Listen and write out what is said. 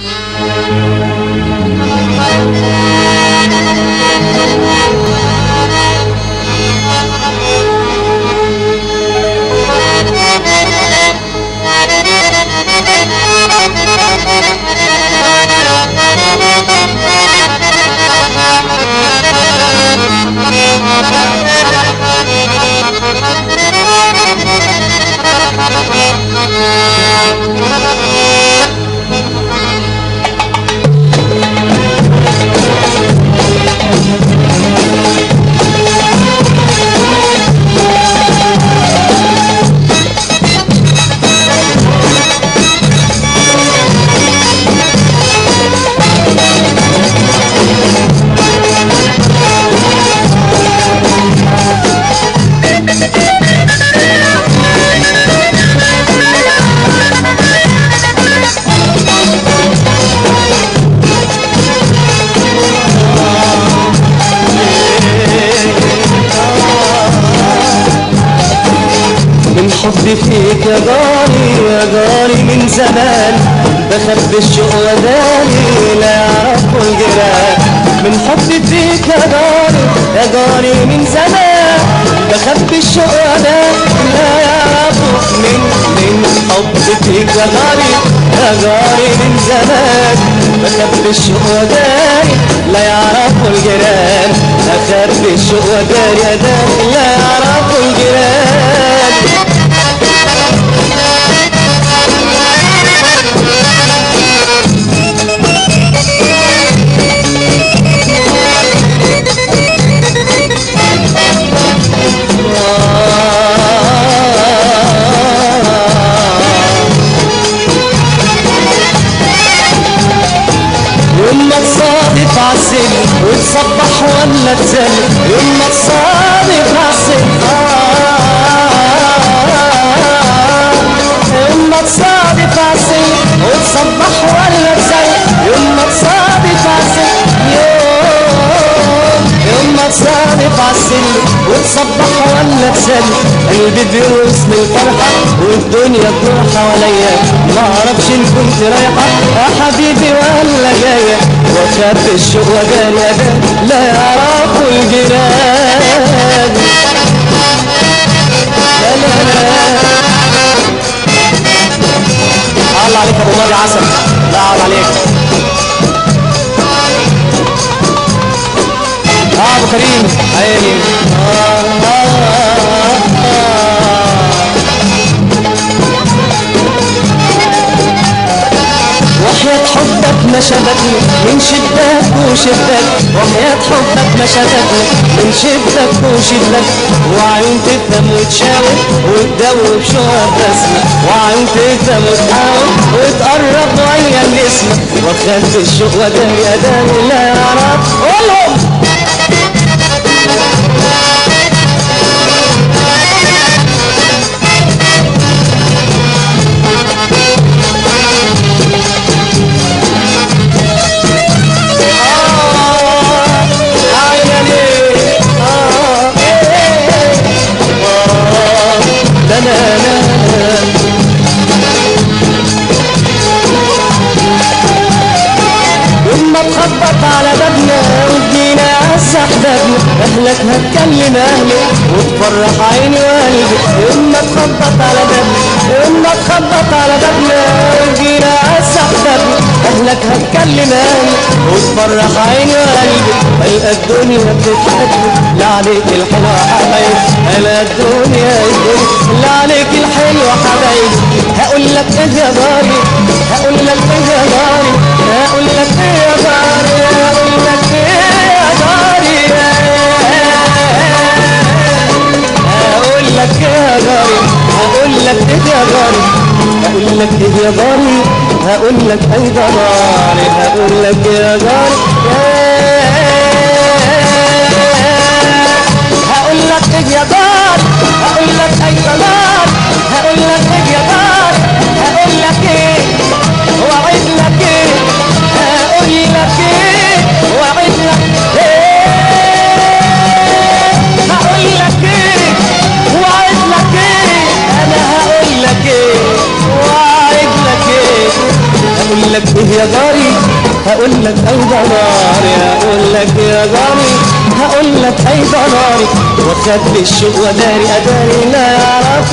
من حبي فيك يا جاري يا جاري من زمان بخبي الشوق وداني لا يعرفوا الجيران من حبي فيك يا جاري يا جاري من زمان بخبي الشوق وداني لا يعرفوا من من حبي فيك يا جاري يا جاري من زمان بخبي الشوق وداني لا يعرفوا الجيران أخبي الشوق وداني يا داني لا يعرفوا الجيران يوم ما تصادف عالسن وتصبح ولا تزل يوم ما تصادف عالسن يوم ما تصادف عالسن وتصبح ولا تزل يوم ما تصادف عالسن يوم يوم ما تصادف عالسن وتصبح ولا تزل قلبي بيرقص من الفرحة والدنيا تروح حواليا ما اعرفش ان كنت رايحة يا حبيبي ولا جاية وخاف الشوق وجاني أبان لا يعرفوا الجيران لا لا لا الله عليك يا ابو مرة عسل لا الله عليك اه ابو كريم عيني آه آه آه وحياة حبك ما شبكني من شدك وشدك وحياة حبك ما شبكني من شدك وشدك وعيون تفهم وتشاور وتدوب شوق رسمة وعيون تفهم وتحاول وتقرب ويا الاسم وخلف الشوق وداني أداني لا يعرف قولهم لا لا لا يوم ما تخبط على بابنا وتجينا عز احبابنا اهلك هتكلم اهلك وتفرح عيني وقلبي يوم ما تخبط على بابنا يوم ما تخبط على بابنا وتجينا عز احبابنا اهلك هتكلم اهلك وتفرح عيني وقلبي القى الدنيا بتضحك لا عليك الحلوة حبايبي انا الدنيا الدنيا لا عليك الحلوة حبايبي هقول لك ايه يا جاري هقول لك ايه يا جاري هقول لك ايه يا جاري هقول لك ايه يا جاري هقول لك ايه يا جاري هقول لك ايه يا جاري هقول لك ايه يا جاري هقول لك ايه يا جاري هقول لك ايه يا جاري هقول لك ايه يا جاري هقول لك ايه يا جاري هقول لك ايه يا جاري هقول لك ايه وعد لك ايه هقول لك ايه وعد لك ايه هقول لك ايه وعد لك ايه انا هقول لك ايه وعد لك ايه هقول لك ايه يا يا جاري هقول لك ايضا ناري هقول لك يا جاري هقول لك ايضا ناري واخبي الشوق وداري اداري لا يعرف